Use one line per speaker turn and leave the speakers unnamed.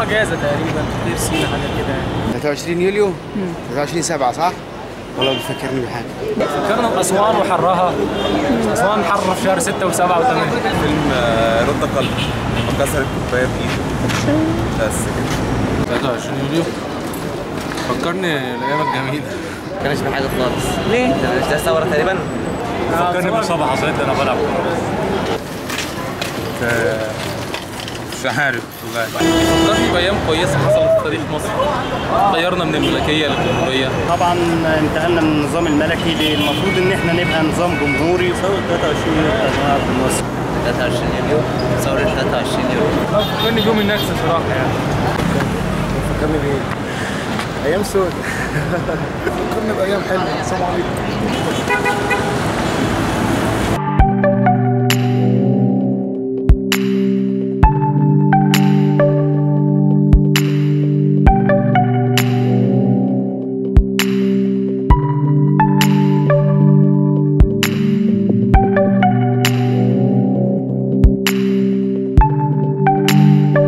اجازه تقريبا تطير سينا حاجه كده يعني
23 يوليو 23 7 صح؟ والله بتفكرني بحاجه
فكرنا باسوان وحرها اسوان حر في شهر 6 و7 و8
فيلم آه، رد قلب وكسر الكوبايه بايده بس كده
23 يوليو فكرني الايام الجميله
ما كانش في حاجه خالص ليه؟ مش ده ثوره تقريبا
فكرني باصابه حصلت لي انا بلعب
مش عارف والله
فكرني بايام كويسه حصلت في تاريخ مصر غيرنا من الملكيه للجمهوريه
طبعا انتقلنا من النظام الملكي للمفروض ان احنا نبقى نظام جمهوري ثوره 23 يوليو بتاعت جمال عبد الناصر
23 يوليو ثوره 23 يوليو
فكرني بيوم النكسه صراحه يعني
فكرني بايه؟ ايام سود فكرني بايام حلوه السلام عليكم